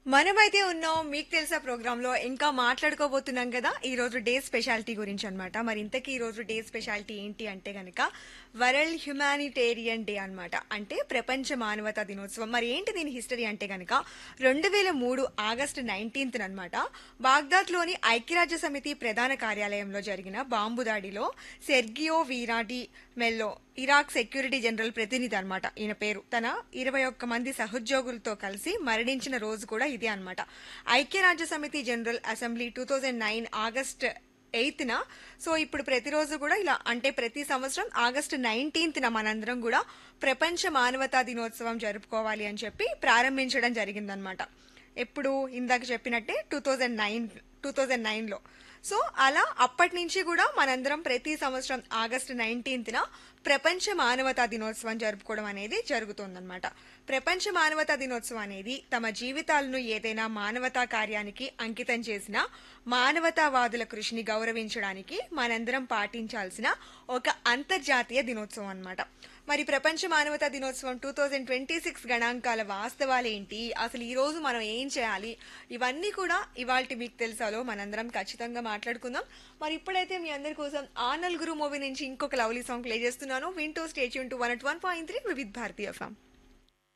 మనమైతే ఉన్నాం మీకు తెలుసా ప్రోగ్రామ్ లో ఇంకా మాట్లాడుకోబోతున్నాం కదా ఈ రోజు డే స్పెషాలిటీ గురించి అన్నమాట మరి ఇంతకీ ఈ రోజు డే స్పెషాలిటీ ఏంటి అంటే గనక వరల్డ్ హ్యుమానిటేరియన్ డే అన్నమాట అంటే ప్రపంచ మానవతా దినోత్సవం మరి ఏంటి దీని హిస్టరీ అంటే గనక రెండు వేల మూడు ఆగస్టు నైన్టీన్త్ అనమాట బాగ్దాద్ లోని ఐక్యరాజ్య సమితి ప్రధాన కార్యాలయంలో జరిగిన బాంబు దాడిలో సెర్గియో వీరాడి మెల్లో ఇరాక్ సెక్యూరిటీ జనరల్ ప్రతినిధి అన్నమాట ఈయన పేరు తన ఇరవై ఒక్క మంది సహోద్యోగులతో కలిసి మరణించిన రోజు కూడా ఇదే అన్నమాట ఐక్యరాజ్య సమితి general assembly two thousand nine August ఎయిత్న సో ఇప్పుడు ప్రతిరోజు కూడా ఇలా అంటే ప్రతి సంవత్సరం ఆగస్టు నైన్టీన్త్న మనందరం కూడా ప్రపంచ మానవతా దినోత్సవం జరుపుకోవాలి అని చెప్పి ప్రారంభించడం జరిగిందనమాట ఎప్పుడు ఇందాక చెప్పినట్టే two thousand nine two thousand నైన్లో సో అలా అప్పటి నుంచి కూడా మనందరం ప్రతి సంవత్సరం ఆగస్టు నైన్టీన్త్న ప్రపంచ మానవతా దినోత్సవం జరుపుకోవడం అనేది జరుగుతుందన్నమాట ప్రపంచ మానవతా దినోత్సవం అనేది తమ జీవితాలను ఏదైనా మానవతా కార్యానికి అంకితం చేసిన మానవతావాదుల కృషిని గౌరవించడానికి మనందరం పాటించాల్సిన ఒక అంతర్జాతీయ దినోత్సవం అన్నమాట మరి ప్రపంచ మానవతా దినోత్సవం టూ థౌజండ్ ట్వంటీ సిక్స్ గణాంకాల వాస్తవాలు ఏంటి అసలు ఈ రోజు మనం ఏం చేయాలి ఇవన్నీ కూడా ఇవాళ మీకు తెలుసాలో మనందరం ఖచ్చితంగా మాట్లాడుకుందాం మరి ఇప్పుడైతే మీ అందరి కోసం ఆ నలుగురు మూవీ నుంచి ఇంకొక లవ్లీ సాంగ్ ప్లే చేస్తున్నాను వింటూ stay tune to one one point three Vividh Bharati form